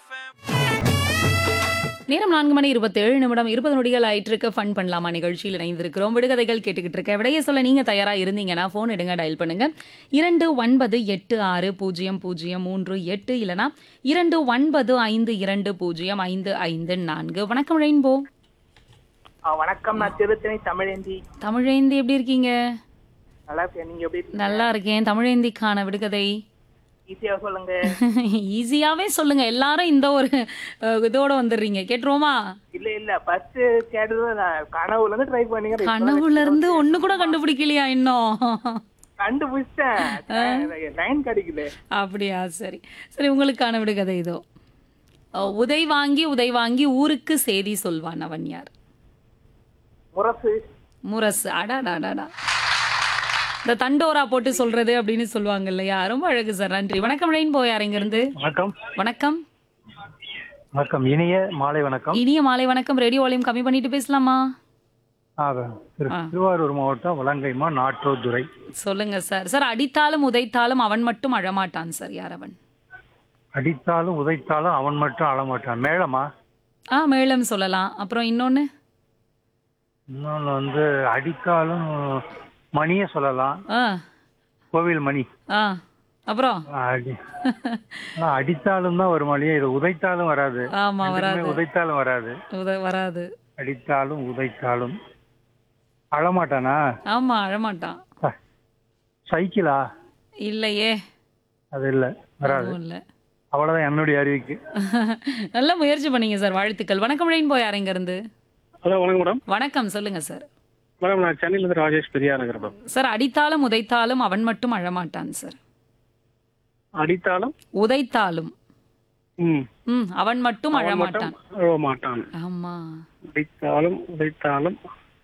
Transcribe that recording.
நேரம் நான்கு மணி இருபத்தேழு நிமிடம் இருபது நொடிகள் ஆயிட்டு இருக்க ஃபன் பண்ணலாமா நிகழ்ச்சியில் இணைந்திருக்கிறோம் விடுகதைகள் கேட்டுக்கிட்டு இருக்க விடைய சொல்ல நீங்க தயாரா இருந்தீங்கன்னா ஃபோன் எடுங்க டயல் பண்ணுங்க இரண்டு ஒன்பது எட்டு ஆறு பூஜ்ஜியம் பூஜ்ஜியம் மூன்று எட்டு இல்லனா இரண்டு ஒன்பது ஐந்து இரண்டு பூஜ்ஜியம் ஐந்து ஐந்து நான்கு வணக்கம் ரெயின்போ ஆ, வணக்கம் நான் திருத்தணி தமிழேந்தி தமிழேந்தி எப்படி இருக்கீங்க நல்லா இருக்கேன் நீங்க எப்படி இருக்கீங்க நல்லா இருக்கேன் தமிழேந்திக்கான விடுகதை ஈஸியா சொல்லுங்க ஈஸியாவே சொல்லுங்க எல்லாரும் இந்த ஒரு அஹ், இதோட வந்துடுறீங்க கேட்டுருவோமா இல்ல இல்ல ஃபர்ஸ்ட் கேட்டது நான் கனவுல இருந்து ட்ரை பண்ணீங்க கனவுல இருந்து ஒண்ணு கூட கண்டுபிடிக்கலையா இன்னும் கண்டுபிடிச்சிட்டேன் லைன் கிடைக்கல அப்படியா சரி சரி உங்களுக்கான விடுகதை இதோ அஹ், உதை வாங்கி உதை வாங்கி ஊருக்கு செய்தி சொல்வான் அவன் யார் முரசு முரசு அடாடாடாடா இந்த தண்டோரா போட்டு சொல்றது அப்படின்னு சொல்லுவாங்க இல்லையா ரொம்ப அழகு சார் நன்றி வணக்கம் ரெயின் போயார் இங்க இருந்து வணக்கம் வணக்கம் வணக்கம் இனிய மாலை வணக்கம் இனிய மாலை வணக்கம் ரேடியோ வால்யூம் கம்மி பண்ணிட்டு பேசலாமா ஆ, திரு- திருவாரூர் மாவட்டம் வலங்கைமா நாட்டோதுறை சொல்லுங்க சார் சார் அடித்தாலும் உதைத்தாலும் அவன் மட்டும் அழமாட்டான் சார் யார் அவன் அடித்தாலும் உதைத்தாலும் அவன் மட்டும் அழமாட்டான் மேளமா ஆ மேளம் சொல்லலாம் அப்புறம் இன்னொன்னு இன்னொன்று வந்து அடித்தாலும் மணியை சொல்லலாம் ஆ கோவில் மணி ஆ அப்புறம் அடி ஆனா, அடித்தாலும் தான் ஒரு மணியே இது உதைத்தாலும் வராது ஆமா வராது ரெண்டுமே உதைத்தாலும் வராது உத வராது அடித்தாலும் உதைத்தாலும் அழமாட்டானா ஆமா அழமாட்டான் ச- சைக்கிளா இல்லையே அது இல்ல வராது அதுவும் இல்ல அவ்வளவுதான் என்னுடைய அறிவுக்கு நல்ல முயற்சி பண்ணீங்க சார் வாழ்த்துக்கள் வணக்கம் ரெயின் போய் இங்க இருந்து ஹலோ வணக்கம் மேடம் வணக்கம் சொல்லுங்க சார் மேடம் நான் சென்னையிலேருந்து ராஜேஷ் பெரியார் நகர் மேடம் சார் அடித்தாலும் உதைத்தாலும் அவன் மட்டும் அழமாட்டான் சார் அடித்தாலும் உதைத்தாலும் ம் ம் அவன் மட்டும் அழமாட்டான் அழ மாட்டான் ஆமா அடித்தாலும் உதைத்தாலும்